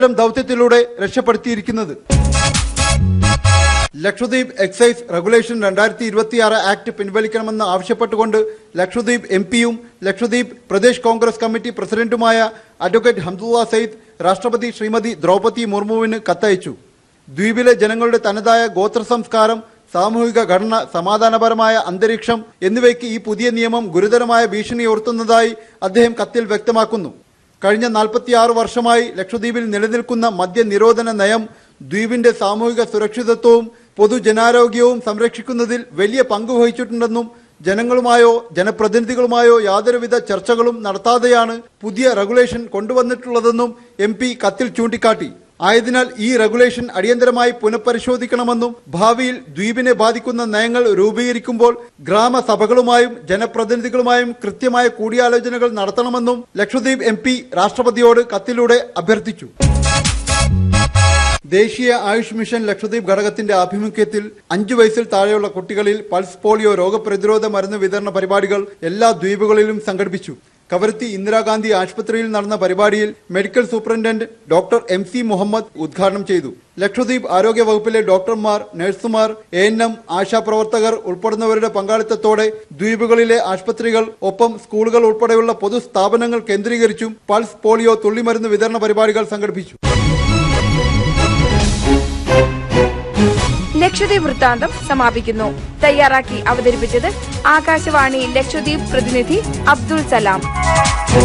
ദൗത്യത്തിലൂടെ രക്ഷപ്പെടുത്തിയിരിക്കുന്നത് Lakshadweep excise regulation രണ്ടായിരത്തി ഇരുപത്തിയാറ് ആക്ട് പിൻവലിക്കണമെന്ന് ആവശ്യപ്പെട്ടുകൊണ്ട് ലക്ഷദ്വീപ് എം പിയും ലക്ഷദ്വീപ് പ്രദേശ് കോൺഗ്രസ് കമ്മിറ്റി പ്രസിഡന്റുമായ അഡ്വക്കേറ്റ് ഹംദുള്ള സെയ്ദ് രാഷ്ട്രപതി ശ്രീമതി ദ്രൗപദി മുർമുവിന് കത്തയച്ചു ദ്വീപിലെ ജനങ്ങളുടെ തനതായ ഗോത്ര സംസ്കാരം സാമൂഹിക ഘടന സമാധാനപരമായ അന്തരീക്ഷം എന്നിവയ്ക്ക് ഈ പുതിയ നിയമം ഗുരുതരമായ ഭീഷണി ഉയർത്തുന്നതായി അദ്ദേഹം കത്തിൽ വ്യക്തമാക്കുന്നു കഴിഞ്ഞ 46 വർഷമായി ലക്ഷദ്വീപിൽ നിലനിൽക്കുന്ന മദ്യനിരോധന നയം ദ്വീപിന്റെ സാമൂഹിക സുരക്ഷിതത്വവും പൊതുജനാരോഗ്യവും സംരക്ഷിക്കുന്നതിൽ വലിയ പങ്ക് വഹിച്ചിട്ടുണ്ടെന്നും ജനങ്ങളുമായോ ജനപ്രതിനിധികളുമായോ യാതൊരുവിധ ചർച്ചകളും നടത്താതെയാണ് പുതിയ റെഗുലേഷൻ കൊണ്ടുവന്നിട്ടുള്ളതെന്നും എം പി കത്തിൽ ചൂണ്ടിക്കാട്ടി ആയതിനാൽ ഈ റെഗുലേഷൻ അടിയന്തരമായി പുനഃപരിശോധിക്കണമെന്നും ഭാവിയിൽ ദ്വീപിനെ ബാധിക്കുന്ന നയങ്ങൾ രൂപീകരിക്കുമ്പോൾ ഗ്രാമസഭകളുമായും ജനപ്രതിനിധികളുമായും കൃത്യമായ കൂടിയാലോചനകൾ നടത്തണമെന്നും ലക്ഷദ്വീപ് എം പി രാഷ്ട്രപതിയോട് കത്തിലൂടെ അഭ്യർത്ഥിച്ചു ദേശീയ ആയുഷ് മിഷൻ ലക്ഷദ്വീപ് ഘടകത്തിന്റെ ആഭിമുഖ്യത്തിൽ അഞ്ചു വയസ്സിൽ താഴെയുള്ള കുട്ടികളിൽ പൾസ് പോളിയോ രോഗപ്രതിരോധ മരുന്ന് വിതരണ പരിപാടികൾ എല്ലാ ദ്വീപുകളിലും സംഘടിപ്പിച്ചു കവരത്തി ഇന്ദിരാഗാന്ധി ആശുപത്രിയിൽ നടന്ന പരിപാടിയിൽ medical superintendent doctor M C Muhammad ഉദ്ഘാടനം ചെയ്തു ലക്ഷദ്വീപ് ആരോഗ്യ വകുപ്പിലെ ഡോക്ടർമാർ നഴ്സുമാർ എ എൻ എം ആശാപ്രവർത്തകർ ഉൾപ്പെടുന്നവരുടെ പങ്കാളിത്തത്തോടെ ദ്വീപുകളിലെ ആശുപത്രികൾ ഒപ്പം സ്കൂളുകൾ ഉൾപ്പെടെയുള്ള പൊതുസ്ഥാപനങ്ങൾ കേന്ദ്രീകരിച്ചും പൾസ് പോളിയോ തുള്ളിമരുന്ന് വിതരണ പരിപാടികൾ സംഘടിപ്പിച്ചു ലക്ഷദ്വീപ് വൃത്താന്തം സമാപിക്കുന്നു തയ്യാറാക്കി അവതരിപ്പിച്ചത് ആകാശവാണി ലക്ഷദ്വീപ് പ്രതിനിധി അബ്ദുൾ സലാം